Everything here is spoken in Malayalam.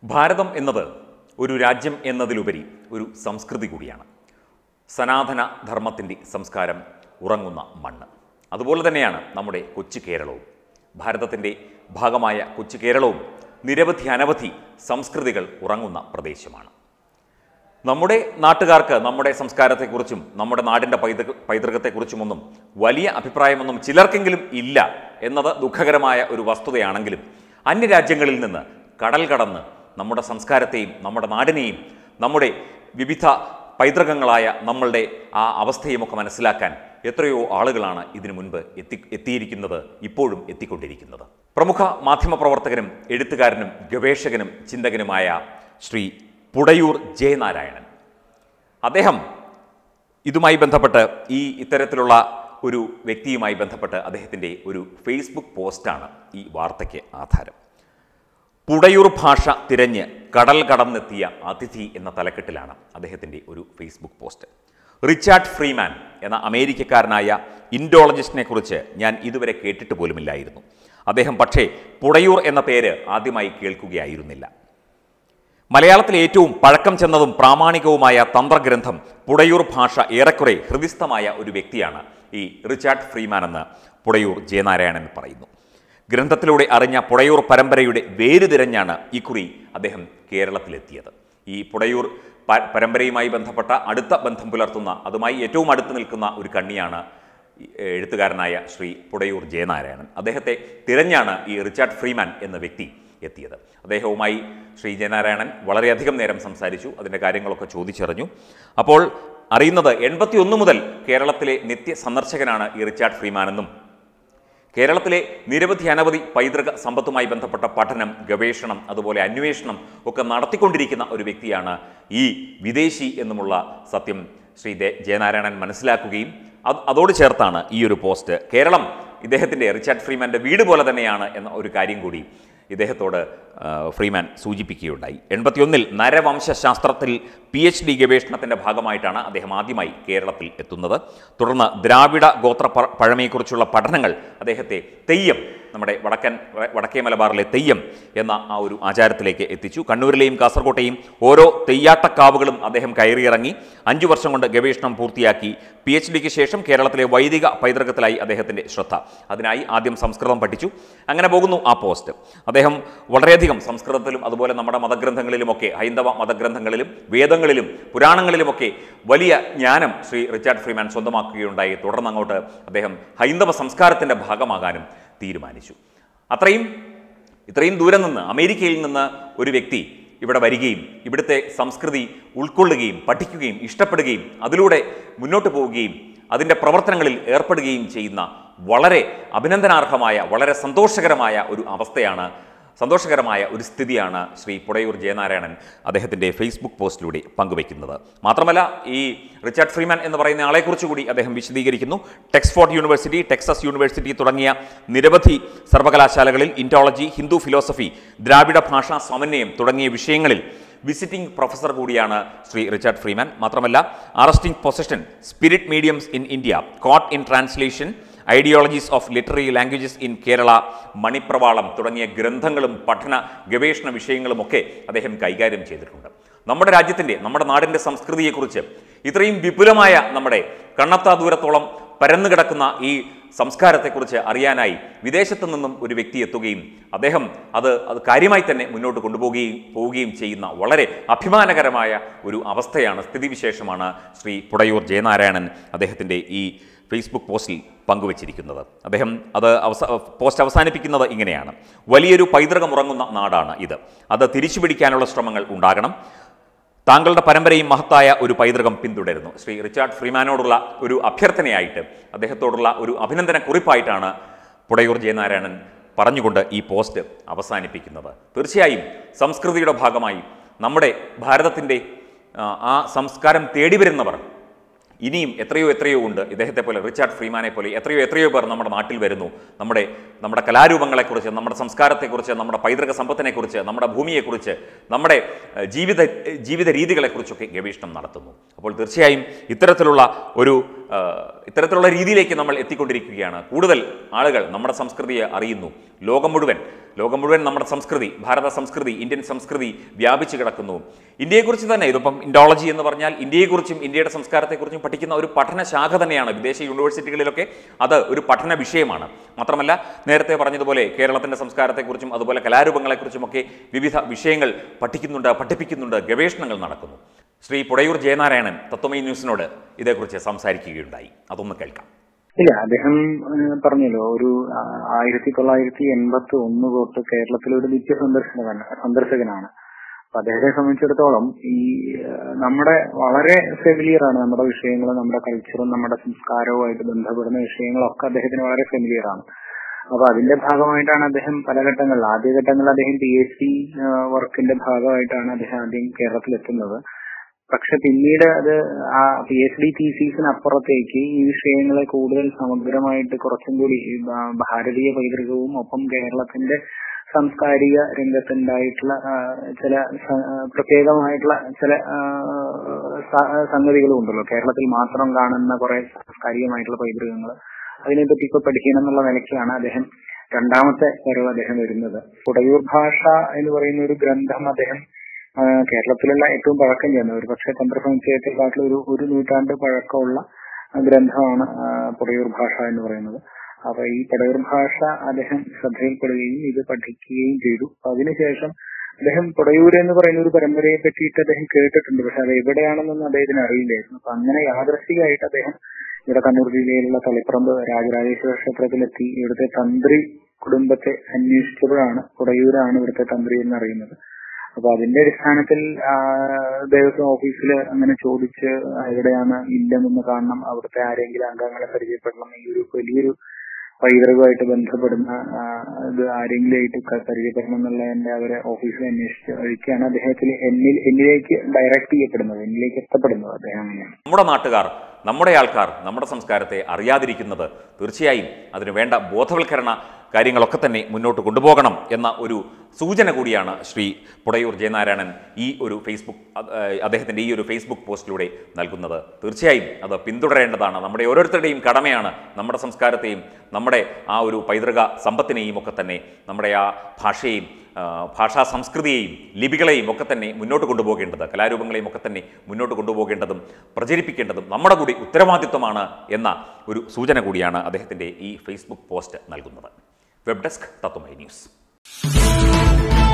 ഭാരതം എന്നത് ഒരു രാജ്യം എന്നതിലുപരി ഒരു സംസ്കൃതി കൂടിയാണ് സനാതന ധർമ്മത്തിൻ്റെ സംസ്കാരം ഉറങ്ങുന്ന മണ്ണ് അതുപോലെ തന്നെയാണ് നമ്മുടെ കൊച്ചു കേരളവും ഭാരതത്തിൻ്റെ ഭാഗമായ കൊച്ചു കേരളവും നിരവധി അനവധി സംസ്കൃതികൾ ഉറങ്ങുന്ന പ്രദേശമാണ് നമ്മുടെ നാട്ടുകാർക്ക് നമ്മുടെ സംസ്കാരത്തെക്കുറിച്ചും നമ്മുടെ നാടിൻ്റെ പൈതൃക പൈതൃകത്തെക്കുറിച്ചുമൊന്നും വലിയ അഭിപ്രായമൊന്നും ചിലർക്കെങ്കിലും ഇല്ല എന്നത് ദുഃഖകരമായ ഒരു വസ്തുതയാണെങ്കിലും അന്യരാജ്യങ്ങളിൽ നിന്ന് കടൽ കടന്ന് നമ്മുടെ സംസ്കാരത്തെയും നമ്മുടെ നാടിനെയും നമ്മുടെ വിവിധ പൈതൃകങ്ങളായ നമ്മളുടെ ആ അവസ്ഥയുമൊക്കെ മനസ്സിലാക്കാൻ എത്രയോ ആളുകളാണ് ഇതിനു മുൻപ് എത്തി എത്തിയിരിക്കുന്നത് ഇപ്പോഴും എത്തിക്കൊണ്ടിരിക്കുന്നത് പ്രമുഖ മാധ്യമപ്രവർത്തകനും എഴുത്തുകാരനും ഗവേഷകനും ചിന്തകനുമായ ശ്രീ പുടയൂർ ജയനാരായണൻ അദ്ദേഹം ഇതുമായി ബന്ധപ്പെട്ട് ഈ ഇത്തരത്തിലുള്ള ഒരു വ്യക്തിയുമായി ബന്ധപ്പെട്ട് അദ്ദേഹത്തിൻ്റെ ഒരു ഫേസ്ബുക്ക് പോസ്റ്റാണ് ഈ വാർത്തയ്ക്ക് ആധാരം പുടയൂർ ഭാഷ തിരഞ്ഞ് കടൽ കടന്നെത്തിയ അതിഥി എന്ന തലക്കെട്ടിലാണ് അദ്ദേഹത്തിൻ്റെ ഒരു ഫേസ്ബുക്ക് പോസ്റ്റ് റിച്ചാർഡ് ഫ്രീമാൻ എന്ന അമേരിക്കക്കാരനായ ഇൻഡോളജിസ്റ്റിനെ കുറിച്ച് ഞാൻ ഇതുവരെ കേട്ടിട്ട് പോലുമില്ലായിരുന്നു അദ്ദേഹം പക്ഷേ പുടയൂർ എന്ന പേര് ആദ്യമായി കേൾക്കുകയായിരുന്നില്ല മലയാളത്തിലെ ഏറ്റവും പഴക്കം ചെന്നതും പ്രാമാണികവുമായ തന്ത്രഗ്രന്ഥം പുടയൂർ ഭാഷ ഏറെക്കുറെ ഹൃദിസ്ഥമായ ഒരു വ്യക്തിയാണ് ഈ റിച്ചാർഡ് ഫ്രീമാൻ എന്ന് പുടയൂർ ജയനാരായണൻ പറയുന്നു ഗ്രന്ഥത്തിലൂടെ അറിഞ്ഞ പുടയൂർ പരമ്പരയുടെ വേര് തിരഞ്ഞാണ് ഇക്കുറി അദ്ദേഹം കേരളത്തിലെത്തിയത് ഈ പുടയൂർ പ- പരമ്പരയുമായി ബന്ധപ്പെട്ട അടുത്ത ബന്ധം പുലർത്തുന്ന അതുമായി ഏറ്റവും അടുത്ത് നിൽക്കുന്ന ഒരു കണ്ണിയാണ് ഈ എഴുത്തുകാരനായ ശ്രീ പുടയൂർ ജയനാരായണൻ അദ്ദേഹത്തെ തിരഞ്ഞാണ് ഈ റിച്ചാർഡ് ഫ്രീമാൻ എന്ന വ്യക്തി എത്തിയത് അദ്ദേഹവുമായി ശ്രീ ജയനാരായണൻ വളരെയധികം നേരം സംസാരിച്ചു അതിൻ്റെ കാര്യങ്ങളൊക്കെ ചോദിച്ചറിഞ്ഞു അപ്പോൾ അറിയുന്നത് എൺപത്തി ഒന്ന് മുതൽ കേരളത്തിലെ നിത്യ സന്ദർശകനാണ് ഈ റിച്ചാർഡ് ഫ്രീമാൻ എന്നും കേരളത്തിലെ നിരവധി അനവധി പൈതൃക സമ്പത്തുമായി ബന്ധപ്പെട്ട പഠനം ഗവേഷണം അതുപോലെ അന്വേഷണം ഒക്കെ നടത്തിക്കൊണ്ടിരിക്കുന്ന ഒരു വ്യക്തിയാണ് ഈ വിദേശി എന്നുമുള്ള സത്യം ശ്രീ ദേ- ജയനാരായണൻ മനസ്സിലാക്കുകയും അത് അതോട് ചേർത്താണ് ഈ ഒരു പോസ്റ്റ് കേരളം ഇദ്ദേഹത്തിൻ്റെ റിച്ചാർഡ് ഫ്രീമാൻ്റെ വീട് പോലെ തന്നെയാണ് എന്ന ഒരു കാര്യം കൂടി ഇദ്ദേഹത്തോട് ആ, ഫ്രീമാൻ സൂചിപ്പിക്കുകയുണ്ടായി എൺപത്തിയൊന്നിൽ നരവംശാസ്ത്രത്തിൽ പി എച്ച് ഡി ഗവേഷണത്തിൻ്റെ ഭാഗമായിട്ടാണ് അദ്ദേഹം ആദ്യമായി കേരളത്തിൽ എത്തുന്നത് തുടർന്ന് ദ്രാവിഡ ഗോത്ര പ- പഴമയെക്കുറിച്ചുള്ള പഠനങ്ങൾ അദ്ദേഹത്തെ തെയ്യം നമ്മുടെ വടക്കൻ വ- വടക്കേ മലബാറിലെ തെയ്യം എന്ന ആ ഒരു ആചാരത്തിലേക്ക് എത്തിച്ചു കണ്ണൂരിലെയും കാസർകോട്ടെയും ഓരോ തെയ്യാട്ടക്കാവുകളും അദ്ദേഹം കയറിയിറങ്ങി അഞ്ചു വർഷം കൊണ്ട് ഗവേഷണം പൂർത്തിയാക്കി പി എച്ച് ഡിക്ക് ശേഷം കേരളത്തിലെ വൈദിക പൈതൃകത്തിലായി അദ്ദേഹത്തിൻ്റെ ശ്രദ്ധ അതിനായി ആദ്യം സംസ്കൃതം പഠിച്ചു അങ്ങനെ പോകുന്നു ആ പോസ്റ്റ് അദ്ദേഹം വളരെയധികം സംസ്കൃതത്തിലും അതുപോലെ നമ്മുടെ മതഗ്രന്ഥങ്ങളിലുമൊക്കെ ഹൈന്ദവ മതഗ്രന്ഥങ്ങളിലും വേദങ്ങളിലും പുരാണങ്ങളിലുമൊക്കെ വലിയ ജ്ഞാനം ശ്രീ റിച്ചാർഡ് ഫ്രീമാൻ സ്വന്തമാക്കുകയുണ്ടായി തുടർന്ന് അങ്ങോട്ട് അദ്ദേഹം ഹൈന്ദവ സംസ്കാരത്തിൻ്റെ ഭാഗമാകാനും തീരുമാനിച്ചു അത്രയും ഇത്രയും ദൂരം നിന്ന് അമേരിക്കയിൽ നിന്ന് ഒരു വ്യക്തി ഇവിടെ വരികയും ഇവിടുത്തെ സംസ്കൃതി ഉൾക്കൊള്ളുകയും പഠിക്കുകയും ഇഷ്ടപ്പെടുകയും അതിലൂടെ മുന്നോട്ട് പോവുകയും അതിൻ്റെ പ്രവർത്തനങ്ങളിൽ ഏർപ്പെടുകയും ചെയ്യുന്ന വളരെ അഭിനന്ദനാർഹമായ വളരെ സന്തോഷകരമായ ഒരു അവസ്ഥയാണ് സന്തോഷകരമായ ഒരു സ്ഥിതിയാണ് ശ്രീ പുടയൂർ ജയനാരായണൻ അദ്ദേഹത്തിൻ്റെ ഫേസ്ബുക്ക് പോസ്റ്റിലൂടെ പങ്കുവയ്ക്കുന്നത് മാത്രമല്ല ഈ റിച്ചാർഡ് ഫ്രീമാൻ എന്ന് പറയുന്ന ആളെക്കുറിച്ച് കൂടി അദ്ദേഹം വിശദീകരിക്കുന്നു ടെക്സ്ഫോർഡ് യൂണിവേഴ്സിറ്റി ടെക്സസ് യൂണിവേഴ്സിറ്റി തുടങ്ങിയ നിരവധി സർവകലാശാലകളിൽ ഇൻറ്റോളജി ഹിന്ദു ഫിലോസഫി ദ്രാവിഡ ഭാഷാ സമന്വയം തുടങ്ങിയ വിഷയങ്ങളിൽ വിസിറ്റിംഗ് പ്രൊഫസർ കൂടിയാണ് ശ്രീ റിച്ചാർഡ് ഫ്രീമാൻ മാത്രമല്ല arresting possession spirit mediums in India caught in translation ideologies of literary languages in Kerala Manipravalam തുടങ്ങിയ ഗ്രന്ഥങ്ങളും പഠന ഗവേഷണ വിഷയങ്ങളുമൊക്കെ അദ്ദേഹം കൈകാര്യം ചെയ്തിട്ടുണ്ട് നമ്മുടെ രാജ്യത്തിൻ്റെ നമ്മുടെ നാടിൻ്റെ സംസ്കൃതിയെക്കുറിച്ച് ഇത്രയും വിപുലമായ നമ്മുടെ കണ്ണത്താ ദൂരത്തോളം പരന്നു കിടക്കുന്ന ഈ സംസ്കാരത്തെക്കുറിച്ച് അറിയാനായി വിദേശത്തു നിന്നും ഒരു വ്യക്തി എത്തുകയും അദ്ദേഹം അത് അത് കാര്യമായി തന്നെ മുന്നോട്ട് കൊണ്ടുപോവുകയും പോവുകയും ചെയ്യുന്ന വളരെ അഭിമാനകരമായ ഒരു അവസ്ഥയാണ് സ്ഥിതിവിശേഷമാണ് ശ്രീ പുടയൂർ ജയനാരായണൻ അദ്ദേഹത്തിൻ്റെ ഈ ഫേസ്ബുക്ക് പോസ്റ്റിൽ പങ്കുവച്ചിരിക്കുന്നത് അദ്ദേഹം അത് അവസ പോസ്റ്റ് അവസാനിപ്പിക്കുന്നത് ഇങ്ങനെയാണ് വലിയൊരു പൈതൃകം ഉറങ്ങുന്ന നാടാണ് ഇത് അത് തിരിച്ചു പിടിക്കാനുള്ള ശ്രമങ്ങൾ ഉണ്ടാകണം താങ്കളുടെ പരമ്പരയും മഹത്തായ ഒരു പൈതൃകം പിന്തുടരുന്നു ശ്രീ റിച്ചാർഡ് ഫ്രീമാനോടുള്ള ഒരു അഭ്യർത്ഥനയായിട്ട് അദ്ദേഹത്തോടുള്ള ഒരു അഭിനന്ദന കുറിപ്പായിട്ടാണ് പുടയൂർ ജയനാരായണൻ പറഞ്ഞുകൊണ്ട് ഈ പോസ്റ്റ് അവസാനിപ്പിക്കുന്നത് തീർച്ചയായും സംസ്കൃതിയുടെ ഭാഗമായി നമ്മുടെ ഭാരതത്തിൻ്റെ ആ, ആ സംസ്കാരം തേടി വരുന്നവർ ഇനിയും എത്രയോ എത്രയോ ഉണ്ട് ഇദ്ദേഹത്തെ പോലെ റിച്ചാർഡ് ഫ്രീമാനെ പോലെ എത്രയോ എത്രയോ പേർ നമ്മുടെ നാട്ടിൽ വരുന്നു നമ്മുടെ നമ്മുടെ കലാരൂപങ്ങളെക്കുറിച്ച് നമ്മുടെ സംസ്കാരത്തെക്കുറിച്ച് നമ്മുടെ പൈതൃക സമ്പത്തിനെക്കുറിച്ച് നമ്മുടെ ഭൂമിയെക്കുറിച്ച് നമ്മുടെ ഏഹ്, ജീവിത ജീവിത രീതികളെക്കുറിച്ചൊക്കെ ഗവേഷണം നടത്തുന്നു അപ്പോൾ തീർച്ചയായും ഇത്തരത്തിലുള്ള ഒരു ആ, ഇത്തരത്തിലുള്ള രീതിയിലേക്ക് നമ്മൾ എത്തിക്കൊണ്ടിരിക്കുകയാണ് കൂടുതൽ ആളുകൾ നമ്മുടെ സംസ്കൃതിയെ അറിയുന്നു ലോകം മുഴുവൻ ലോകം മുഴുവൻ നമ്മുടെ സംസ്കൃതി ഭാരത സംസ്കൃതി ഇന്ത്യൻ സംസ്കൃതി വ്യാപിച്ചു കിടക്കുന്നു ഇന്ത്യയെക്കുറിച്ച് തന്നെ ഇതിപ്പം ഇൻഡോളജി എന്ന് പറഞ്ഞാൽ ഇന്ത്യയെക്കുറിച്ചും ഇന്ത്യയുടെ സംസ്കാരത്തെക്കുറിച്ചും പഠിക്കുന്ന ഒരു പഠന ശാഖ തന്നെയാണ് വിദേശ യൂണിവേഴ്സിറ്റികളിലൊക്കെ അത് ഒരു പഠന വിഷയമാണ് മാത്രമല്ല നേരത്തെ പറഞ്ഞതുപോലെ കേരളത്തിൻ്റെ സംസ്കാരത്തെക്കുറിച്ചും അതുപോലെ കലാരൂപങ്ങളെക്കുറിച്ചുമൊക്കെ വിവിധ വിഷയങ്ങൾ പഠിക്കുന്നുണ്ട് പഠിപ്പിക്കുന്നുണ്ട് ഗവേഷണങ്ങൾ നടക്കുന്നു ശ്രീ പുടയൂർ ജയനാരായണൻ തത്വമൈ ന്യൂസിനോട് ഇതേക്കുറിച്ച് സംസാരിക്കുകയുണ്ടായി അതൊന്ന് കേൾക്കാം ഇല്ല അദ്ദേഹം ഏഹ്, പറഞ്ഞല്ലോ ഒരു ആ, ആയിരത്തി തൊള്ളായിരത്തി എൺപത്തി ഒന്ന് തൊട്ട് കേരളത്തിലെ ഒരു നിത്യ സന്ദർശകനാണ് സന്ദർശകനാണ് അപ്പൊ അദ്ദേഹത്തെ സംബന്ധിച്ചിടത്തോളം ഈ ഏഹ്, നമ്മുടെ വളരെ ഫെമിലിയർ ആണ് നമ്മുടെ വിഷയങ്ങൾ നമ്മുടെ കൾച്ചറും നമ്മുടെ സംസ്കാരവുമായിട്ട് ബന്ധപ്പെടുന്ന വിഷയങ്ങളൊക്കെ അദ്ദേഹത്തിന് വളരെ ഫെമിലിയർ ആണ് അപ്പൊ അതിന്റെ ഭാഗമായിട്ടാണ് അദ്ദേഹം പല ഘട്ടങ്ങളിൽ ആദ്യഘട്ടങ്ങളിൽ അദ്ദേഹം പി എച്ച് ഡി വർക്കിന്റെ ഭാഗമായിട്ടാണ് അദ്ദേഹം ആദ്യം കേരളത്തിലെത്തുന്നത് പക്ഷെ പിന്നീട് അത് ആ പി എച്ച് ഡി തീസീസിന് അപ്പുറത്തേക്ക് ഈ വിഷയങ്ങളെ കൂടുതൽ സമഗ്രമായിട്ട് കുറച്ചും കൂടി ഈ ഭാ- ഭാരതീയ പൈതൃകവും ഒപ്പം കേരളത്തിന്റെ സാംസ്കാരിക രംഗത്തുണ്ടായിട്ടുള്ള ആ, ചില സ- ആ, പ്രത്യേകമായിട്ടുള്ള ചില ആ, സ- സംഗതികളും ഉണ്ടല്ലോ കേരളത്തിൽ മാത്രം കാണുന്ന കുറെ സാംസ്കാരികമായിട്ടുള്ള പൈതൃകങ്ങൾ അതിനെപ്പറ്റി ഇപ്പൊ പഠിക്കണം എന്നുള്ള നിലയ്ക്കാണ് അദ്ദേഹം രണ്ടാമത്തെ വരവ് അദ്ദേഹം വരുന്നത് പുടയൂർ ഭാഷ എന്ന് പറയുന്ന ഒരു ഗ്രന്ഥം അദ്ദേഹം ആ, കേരളത്തിലുള്ള ഏറ്റവും പഴക്കം ചെയ്യുന്ന ഒരു പക്ഷേ തന്ത്രസമുച്ചയത്തെക്കാട്ടിൽ ഒരു ഒരു നൂറ്റാണ്ട് പഴക്കമുള്ള ഗ്രന്ഥമാണ് ആ, പുടയൂർ ഭാഷ എന്ന് പറയുന്നത് അപ്പൊ ഈ പുടയൂർ ഭാഷ അദ്ദേഹം ശ്രദ്ധയിൽപ്പെടുകയും ഇത് പഠിക്കുകയും ചെയ്തു അതിനുശേഷം അദ്ദേഹം പുടയൂർ എന്ന് പറയുന്ന ഒരു പരമ്പരയെ പറ്റിയിട്ട് അദ്ദേഹം കേട്ടിട്ടുണ്ട് പക്ഷെ അത് എവിടെയാണെന്നൊന്നും അദ്ദേഹത്തിന് അറിയില്ലായിരുന്നു അപ്പൊ അങ്ങനെ യാദൃശികമായിട്ട് അദ്ദേഹം ഇവിടെ കണ്ണൂർ ജില്ലയിലുള്ള തളിപ്പറമ്പ് രാജരാജേശ്വര ക്ഷേത്രത്തിലെത്തി ഇവിടുത്തെ തന്ത്രി കുടുംബത്തെ അന്വേഷിച്ചപ്പോഴാണ് പുടയൂരാണ് ഇവിടുത്തെ തന്ത്രി എന്ന് അറിയുന്നത് അപ്പൊ അതിന്റെ അടിസ്ഥാനത്തിൽ ആ, ദേവസ്വം ഓഫീസിൽ അങ്ങനെ ചോദിച്ച് എവിടെയാണ് ഇല്ലെന്നൊന്ന് കാണണം അവിടുത്തെ ആരെങ്കിലും അംഗങ്ങളെ പരിചയപ്പെടണം ഈ ഒരു വലിയൊരു പൈതൃകമായിട്ട് ബന്ധപ്പെടുന്ന ആ, ഇത് ആരെങ്കിലും ആയിട്ട് ക- പരിചയപ്പെടണം എന്നുള്ളതിന്റെ അവരെ ഓഫീസിൽ അന്വേഷിച്ച വഴിക്കാണ് അദ്ദേഹത്തിൽ എന്നിൽ എന്നിലേക്ക് ഡയറക്ട് ചെയ്യപ്പെടുന്നത് എന്നിലേക്ക് എത്തപ്പെടുന്നത് അദ്ദേഹം അങ്ങനെയാണ് നമ്മുടെ നാട്ടുകാർ നമ്മുടെ ആൾക്കാർ നമ്മുടെ സംസ്കാരത്തെ അറിയാതിരിക്കുന്നത് തീർച്ചയായും അതിന് വേണ്ട ബോധവൽക്കരണ കാര്യങ്ങളൊക്കെ തന്നെ മുന്നോട്ട് കൊണ്ടുപോകണം എന്ന ഒരു സൂചന കൂടിയാണ് ശ്രീ പുടയൂർ ജയനാരായണൻ ഈ ഒരു ഫേസ്ബുക്ക് അഹ് അദ്ദേഹത്തിൻ്റെ ഈ ഒരു ഫേസ്ബുക്ക് പോസ്റ്റിലൂടെ നൽകുന്നത് തീർച്ചയായും അത് പിന്തുടരേണ്ടതാണ് നമ്മുടെ ഓരോരുത്തരുടെയും കടമയാണ് നമ്മുടെ സംസ്കാരത്തെയും നമ്മുടെ ആ ഒരു പൈതൃക സമ്പത്തിനെയും ഒക്കെ തന്നെ നമ്മുടെ ആ ഭാഷയെയും ആ, ഭാഷാ സംസ്കൃതിയെയും ലിപികളെയും ഒക്കെ തന്നെ മുന്നോട്ട് കൊണ്ടുപോകേണ്ടത് കലാരൂപങ്ങളെയും ഒക്കെ തന്നെ മുന്നോട്ട് കൊണ്ടുപോകേണ്ടതും പ്രചരിപ്പിക്കേണ്ടതും നമ്മുടെ കൂടി ഉത്തരവാദിത്വമാണ് എന്ന ഒരു സൂചന കൂടിയാണ് അദ്ദേഹത്തിൻ്റെ ഈ ഫേസ്ബുക്ക് പോസ്റ്റ് നൽകുന്നത് വെബ് ഡെസ്ക് തത്വമൈ ന്യൂസ്